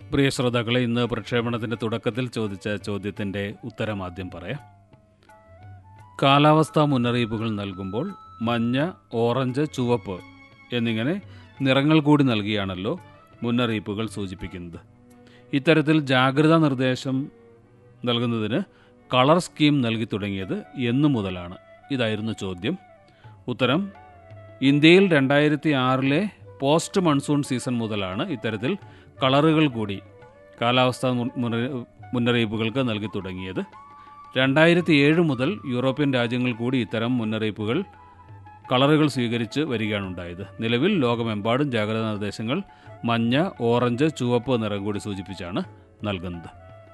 പ്രിയ ശ്രോതാക്കളെ ഇന്ന് പ്രക്ഷേപണത്തിൻ്റെ തുടക്കത്തിൽ ചോദിച്ച ചോദ്യത്തിൻ്റെ ഉത്തരം ആദ്യം പറയാം കാലാവസ്ഥാ മുന്നറിയിപ്പുകൾ നൽകുമ്പോൾ മഞ്ഞ ഓറഞ്ച് ചുവപ്പ് എന്നിങ്ങനെ നിറങ്ങൾ കൂടി നൽകിയാണല്ലോ മുന്നറിയിപ്പുകൾ സൂചിപ്പിക്കുന്നത് ഇത്തരത്തിൽ ജാഗ്രതാ നിർദ്ദേശം നൽകുന്നതിന് കളർ സ്കീം നൽകി തുടങ്ങിയത് എന്നു മുതലാണ് ഇതായിരുന്നു ചോദ്യം ഉത്തരം ഇന്ത്യയിൽ രണ്ടായിരത്തി ആറിലെ പോസ്റ്റ് മൺസൂൺ സീസൺ മുതലാണ് ഇത്തരത്തിൽ കളറുകൾ കൂടി കാലാവസ്ഥാ മുൻ- മുന്ന- മുന്നറിയിപ്പുകൾക്ക് നൽകി തുടങ്ങിയത് രണ്ടായിരത്തി ഏഴ് മുതൽ യൂറോപ്യൻ രാജ്യങ്ങൾ കൂടി ഇത്തരം മുന്നറിയിപ്പുകൾ കളറുകൾ സ്വീകരിച്ച് വരികയാണ് ഉണ്ടായത് നിലവിൽ ലോകമെമ്പാടും ജാഗ്രതാ നിർദ്ദേശങ്ങൾ മഞ്ഞ ഓറഞ്ച് ചുവപ്പ് നിറം കൂടി സൂചിപ്പിച്ചാണ് നൽകുന്നത്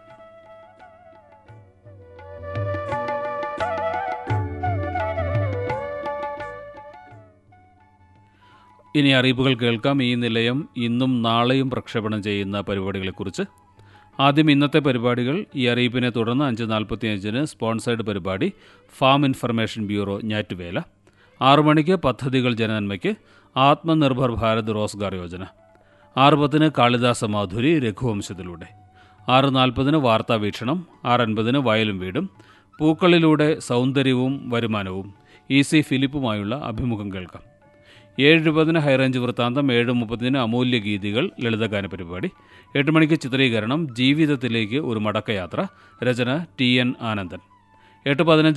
ഇനി അറിയിപ്പുകൾ കേൾക്കാം ഈ നിലയം ഇന്നും നാളെയും പ്രക്ഷേപണം ചെയ്യുന്ന പരിപാടികളെക്കുറിച്ച് ആദ്യം ഇന്നത്തെ പരിപാടികൾ ഈ അറിയിപ്പിനെ തുടർന്ന് അഞ്ച് നാൽപ്പത്തിയഞ്ചിന് സ്പോൺസേഡ് പരിപാടി ഫാം ഇൻഫർമേഷൻ ബ്യൂറോ ഞാറ്റുവേല ആറു മണിക്ക് പദ്ധതികൾ ജനനന്മയ്ക്ക് ആത്മനിർഭർ ഭാരത് റോസ്ഗാർ യോജന ആറ് പത്തിന് കാളിദാസ മാധുരി രഘുവംശത്തിലൂടെ ആറ് നാൽപ്പതിന് വാർത്താ വീക്ഷണം ആറ് അൻപതിന് വയലും വീടും പൂക്കളിലൂടെ സൗന്ദര്യവും വരുമാനവും ഇ സി ഫിലിപ്പുമായുള്ള അഭിമുഖം കേൾക്കാം ഏഴ് ഇരുപതിന് ഹൈറേഞ്ച് വൃത്താന്തം ഏഴ് മുപ്പതിന് അമൂല്യ ഗീതികൾ ലളിതഗാന പരിപാടി എട്ട് മണിക്ക് ചിത്രീകരണം ജീവിതത്തിലേക്ക് ഒരു മടക്കയാത്ര രചന ടി എൻ ആനന്ദൻ എട്ട് പതിനഞ്ച്